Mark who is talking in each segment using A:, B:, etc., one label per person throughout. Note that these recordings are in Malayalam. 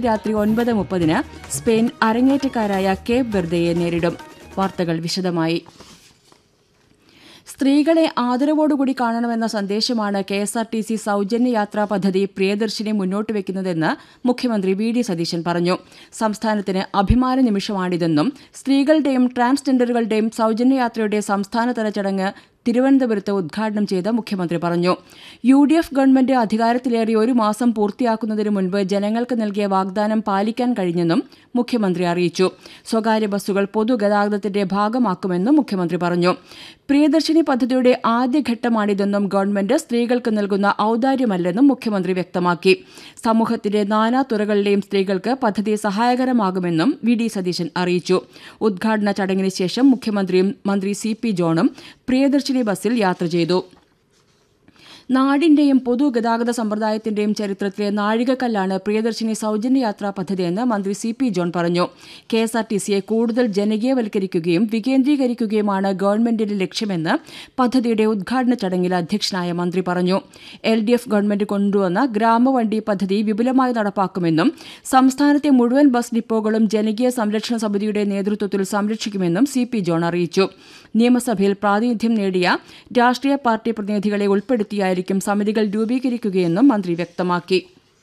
A: രാത്രി ഒൻപത് മുപ്പതിന് സ്പെയിൻ അരങ്ങേറ്റക്കാരായ കേപ്പ് വെർദയെ നേരിടും വാർത്തകൾ വിശദമായി സ്ത്രീകളെ ആദരവോടുകൂടി കാണണമെന്ന സന്ദേശമാണ് K S R T C സൌജന്യ യാത്രാ പദ്ധതി പ്രിയദർശിനി മുന്നോട്ട് വെക്കുന്നതെന്ന് മുഖ്യമന്ത്രി വി ഡി സതീശൻ പറഞ്ഞു സംസ്ഥാനത്തിന് അഭിമാന നിമിഷമാണിതെന്നും സ്ത്രീകളുടെയും ട്രാൻസ്ജെൻഡറുകളുടെയും സൌജന്യ യാത്രയുടെ സംസ്ഥാനതല ചടങ്ങ് തിരുവനന്തപുരത്ത് ഉദ്ഘാടനം ചെയ്ത് മുഖ്യമന്ത്രി പറഞ്ഞു യു ഡി എഫ് ഗവൺമെന്റ് അധികാരത്തിലേറി ഒരു മാസം പൂർത്തിയാക്കുന്നതിന് മുൻപ് ജനങ്ങൾക്ക് നൽകിയ വാഗ്ദാനം പാലിക്കാൻ കഴിഞ്ഞെന്നും മുഖ്യമന്ത്രി അറിയിച്ചു സ്വകാര്യ ബസ്സുകൾ പൊതുഗതാഗതത്തിന്റെ ഭാഗമാക്കുമെന്നും മുഖ്യമന്ത്രി പറഞ്ഞു പ്രിയദർശിനി പദ്ധതിയുടെ ആദ്യഘട്ടമാണിതെന്നും ഗവൺമെന്റ് സ്ത്രീകൾക്ക് നൽകുന്ന ഔദാര്യമല്ലെന്നും മുഖ്യമന്ത്രി വ്യക്തമാക്കി സമൂഹത്തിന്റെ നാനാ തുറകളിലെയും സ്ത്രീകൾക്ക് പദ്ധതി സഹായകരമാകുമെന്നും വി ഡി സതീശൻ അറിയിച്ചു ഉദ്ഘാടന ചടങ്ങിന് ശേഷം മുഖ്യമന്ത്രിയും മന്ത്രി സി പി ജോണും പ്രിയദർശിനി ബസ്സിൽ യാത്ര ചെയ്തു നാടിന്റെയും പൊതുഗതാഗത സമ്പ്രദായത്തിന്റെയും ചരിത്രത്തിലെ നാഴികക്കല്ലാണ് പ്രിയദർശിനി സൌജന്യ യാത്രാ പദ്ധതിയെന്ന് മന്ത്രി സി പി ജോൺ പറഞ്ഞു കെ എസ് ആർ ടി സിയെ കൂടുതൽ ജനകീയവൽക്കരിക്കുകയും വികേന്ദ്രീകരിക്കുകയുമാണ് ഗവൺമെന്റിന്റെ ലക്ഷ്യമെന്ന് പദ്ധതിയുടെ ഉദ്ഘാടന ചടങ്ങിൽ അധ്യക്ഷനായ മന്ത്രി പറഞ്ഞു എൽ ഡി എഫ് ഗവൺമെന്റ് കൊണ്ടുവന്ന ഗ്രാമവണ്ടി പദ്ധതി വിപുലമായി നടപ്പാക്കുമെന്നും സംസ്ഥാനത്തെ മുഴുവൻ ബസ് ഡിപ്പോകളും ജനകീയ സംരക്ഷണ സമിതിയുടെ നേതൃത്വത്തിൽ സംരക്ഷിക്കുമെന്നും സി പി ജോൺ അറിയിച്ചു നിയമസഭയിൽ പ്രാതിനിധ്യം നേടിയ രാഷ്ട്രീയ പാർട്ടി പ്രതിനിധികളെ ഉൾപ്പെടുത്തിയായിരിക്കും സമിതികൾ രൂപീകരിക്കുകയെന്നും മന്ത്രി വ്യക്തമാക്കി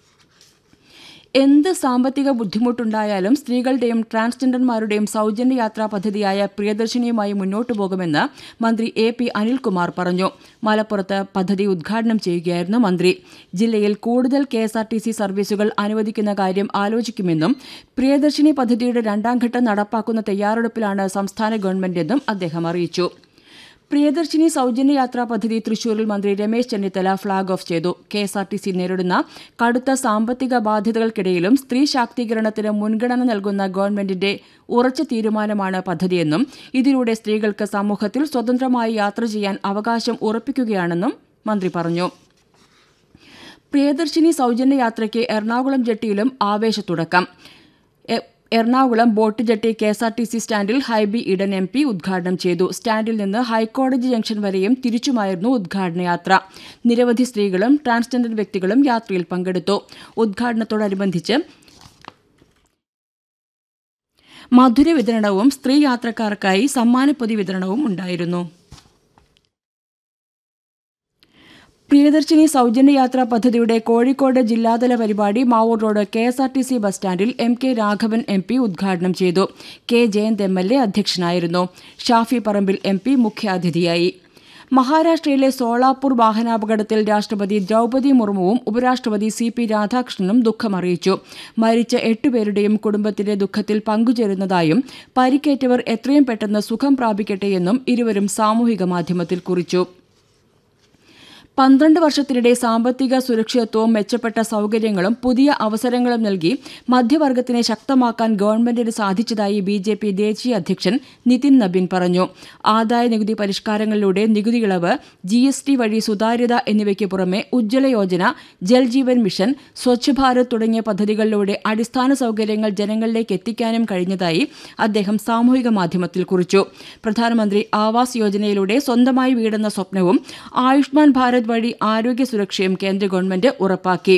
A: എന്ത് സാമ്പത്തിക ബുദ്ധിമുട്ടുണ്ടായാലും സ്ത്രീകളുടെയും ട്രാൻസ്ജെൻഡർമാരുടെയും സൌജന്യ യാത്രാ പദ്ധതിയായ പ്രിയദർശിനിയുമായി മുന്നോട്ടു പോകുമെന്ന് മന്ത്രി എ പി അനിൽകുമാർ പറഞ്ഞു മലപ്പുറത്ത് പദ്ധതി ഉദ്ഘാടനം ചെയ്യുകയായിരുന്നു മന്ത്രി ജില്ലയിൽ കൂടുതൽ K S R T C സർവീസുകൾ അനുവദിക്കുന്ന കാര്യം ആലോചിക്കുമെന്നും പ്രിയദർശിനി പദ്ധതിയുടെ രണ്ടാംഘട്ടം നടപ്പാക്കുന്ന തയ്യാറെടുപ്പിലാണ് സംസ്ഥാന ഗവൺമെന്റെന്നും അദ്ദേഹം അറിയിച്ചു പ്രിയദർശിനി സൌജന്യ യാത്രാ പദ്ധതി തൃശൂരിൽ മന്ത്രി രമേശ് ചെന്നിത്തല ഫ്ളാഗ് ഓഫ് ചെയ്തു K S R T C നേരിടുന്ന കടുത്ത സാമ്പത്തിക ബാധ്യതകൾക്കിടയിലും സ്ത്രീ ശാക്തീകരണത്തിന് മുൻഗണന നൽകുന്ന ഗവൺമെന്റിന്റെ ഉറച്ച തീരുമാനമാണ് പദ്ധതിയെന്നും ഇതിലൂടെ സ്ത്രീകൾക്ക് സമൂഹത്തിൽ സ്വതന്ത്രമായി യാത്ര ചെയ്യാൻ അവകാശം ഉറപ്പിക്കുകയാണെന്നും മന്ത്രി പറഞ്ഞു പ്രിയദർശിനി സൌജന്യ യാത്രയ്ക്ക് എറണാകുളം ജെട്ടിയിലും ആവേശത്തുടക്കം Ernakulam boat jetty K S R T C സ്റ്റാൻഡിൽ ഹൈബി ഇഡൻ എം പി ഉദ്ഘാടനം ചെയ്തു സ്റ്റാൻഡിൽ നിന്ന് ഹൈക്കോടതി ജംഗ്ഷൻ വരെയും തിരിച്ചുമായിരുന്നു ഉദ്ഘാടന യാത്ര നിരവധി സ്ത്രീകളും ട്രാൻസ്ജെൻഡർ വ്യക്തികളും യാത്രയിൽ പങ്കെടുത്തു ഉദ്ഘാടനത്തോടനുബന്ധിച്ച് മധുര വിതരണവും സ്ത്രീ യാത്രക്കാർക്കായി സമ്മാനപ്പൊതി വിതരണവും ഉണ്ടായിരുന്നു പ്രിയദർശിനി സൌജന്യ യാത്രാ പദ്ധതിയുടെ കോഴിക്കോട് ജില്ലാതല പരിപാടി Mavoor road K S R T C bus സ്റ്റാൻഡിൽ M K Raghavan M P ഉദ്ഘാടനം ചെയ്തു K Jayanth M L A അധ്യക്ഷനായിരുന്നു ഷാഫി പറമ്പിൽ എം പി മുഖ്യാതിഥിയായി മഹാരാഷ്ട്രയിലെ സോളാപൂർ വാഹനാപകടത്തിൽ രാഷ്ട്രപതി ദ്രൌപതി മുർമുവും ഉപരാഷ്ട്രപതി സി പി രാധാകൃഷ്ണനും ദുഃഖമറിയിച്ചു മരിച്ച എട്ടുപേരുടെയും കുടുംബത്തിന്റെ ദുഃഖത്തിൽ പങ്കുചേരുന്നതായും പരിക്കേറ്റവർ എത്രയും പെട്ടെന്ന് സുഖം പ്രാപിക്കട്ടെയെന്നും ഇരുവരും സാമൂഹിക മാധ്യമത്തിൽ കുറിച്ചു പന്ത്രണ്ട് വർഷത്തിനിടെ സാമ്പത്തിക സുരക്ഷിതത്വവും മെച്ചപ്പെട്ട സൌകര്യങ്ങളും പുതിയ അവസരങ്ങളും നൽകി മധ്യവർഗത്തിനെ ശക്തമാക്കാൻ ഗവൺമെന്റിന് സാധിച്ചതായി ബി ജെ പി ദേശീയ അധ്യക്ഷൻ നിതിൻ നബിൻ പറഞ്ഞു ആദായ നികുതി പരിഷ്കാരങ്ങളിലൂടെ നികുതി ഇളവ് ജി എസ് ടി വഴി സുതാര്യത എന്നിവയ്ക്ക് പുറമെ ഉജ്ജ്വല യോജന ജൽജീവൻ മിഷൻ സ്വച്ഛ് ഭാരത് തുടങ്ങിയ പദ്ധതികളിലൂടെ അടിസ്ഥാന സൌകര്യങ്ങൾ ജനങ്ങളിലേക്ക് എത്തിക്കാനും കഴിഞ്ഞതായി അദ്ദേഹം സാമൂഹിക മാധ്യമത്തിൽ കുറിച്ചു പ്രധാനമന്ത്രി ആവാസ് യോജനയിലൂടെ സ്വന്തമായി വീടെന്ന സ്വപ്നവും ആയുഷ്മാൻ ഭാരത് വഴി ആരോഗ്യ സുരക്ഷയും കേന്ദ്ര ഗവൺമെന്റ് ഉറപ്പാക്കി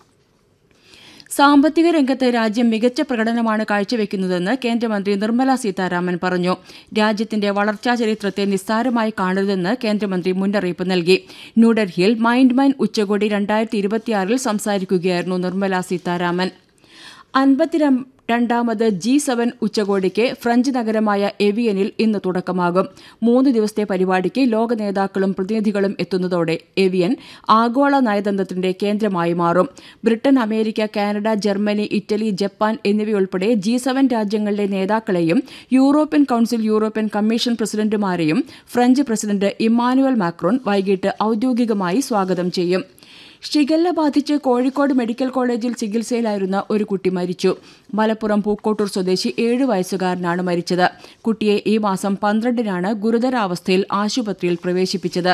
A: സാമ്പത്തിക രംഗത്ത് രാജ്യം മികച്ച പ്രകടനമാണ് കാഴ്ചവെക്കുന്നതെന്ന് കേന്ദ്രമന്ത്രി നിർമ്മല സീതാരാമൻ പറഞ്ഞു രാജ്യത്തിന്റെ വളർച്ചാ ചരിത്രത്തെ നിസ്സാരമായി കാണരുതെന്ന് കേന്ദ്രമന്ത്രി മുന്നറിയിപ്പ് നൽകി ന്യൂഡൽഹിയിൽ മൈൻഡ് മൈൻ ഉച്ചകോടി രണ്ടായിരത്തി ഇരുപത്തിയാറിൽ സംസാരിക്കുകയായിരുന്നു നിർമ്മല സീതാരാമൻ അൻപത്തിരം രണ്ടാമത് ജി സെവൻ ഉച്ചകോടിക്ക് ഫ്രഞ്ച് നഗരമായ എവിയനിൽ ഇന്ന് തുടക്കമാകും മൂന്ന് ദിവസത്തെ പരിപാടിക്ക് ലോക നേതാക്കളും പ്രതിനിധികളും എത്തുന്നതോടെ എവിയൻ ആഗോള നയതന്ത്രത്തിന്റെ കേന്ദ്രമായി മാറും Britain America Canada Germany Italy Japan എന്നിവയുൾപ്പെടെ ജി സെവൻ രാജ്യങ്ങളിലെ നേതാക്കളെയും യൂറോപ്യൻ കൌൺസിൽ യൂറോപ്യൻ കമ്മീഷൻ പ്രസിഡന്റുമാരെയും ഫ്രഞ്ച് പ്രസിഡന്റ് ഇമ്മാനുവൽ മാക്രോൺ വൈകിട്ട് ഔദ്യോഗികമായി സ്വാഗതം ചെയ്യും ഷിഗല്ല ബാധിച്ച് കോഴിക്കോട് മെഡിക്കൽ കോളേജിൽ ചികിത്സയിലായിരുന്ന ഒരു കുട്ടി മരിച്ചു മലപ്പുറം പൂക്കോട്ടൂർ സ്വദേശി ഏഴു വയസ്സുകാരനാണ് മരിച്ചത് കുട്ടിയെ ഈ മാസം പന്ത്രണ്ടിനാണ് ഗുരുതരാവസ്ഥയിൽ ആശുപത്രിയിൽ പ്രവേശിപ്പിച്ചത്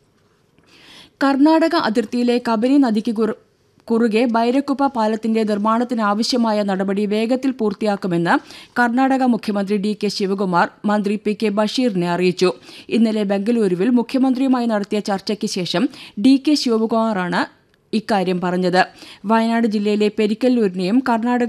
A: കർണാടക അതിർത്തിയിലെ കബനി നദിക്ക് കുറുകെ ബൈരക്കുപ്പ പാലത്തിന്റെ നിർമ്മാണത്തിനാവശ്യമായ നടപടി വേഗത്തിൽ പൂർത്തിയാക്കുമെന്ന് കർണാടക മുഖ്യമന്ത്രി ഡി കെ ശിവകുമാർ മന്ത്രി പി കെ ബഷീറിനെ അറിയിച്ചു ഇന്നലെ ബംഗളൂരുവിൽ മുഖ്യമന്ത്രിയുമായി നടത്തിയ ചർച്ചയ്ക്ക് ശേഷം ഡി കെ ശിവകുമാറാണ് ഇക്കാര്യം പറഞ്ഞത് വയനാട് ജില്ലയിലെ പെരിക്കല്ലൂരിനെയും കർണാടക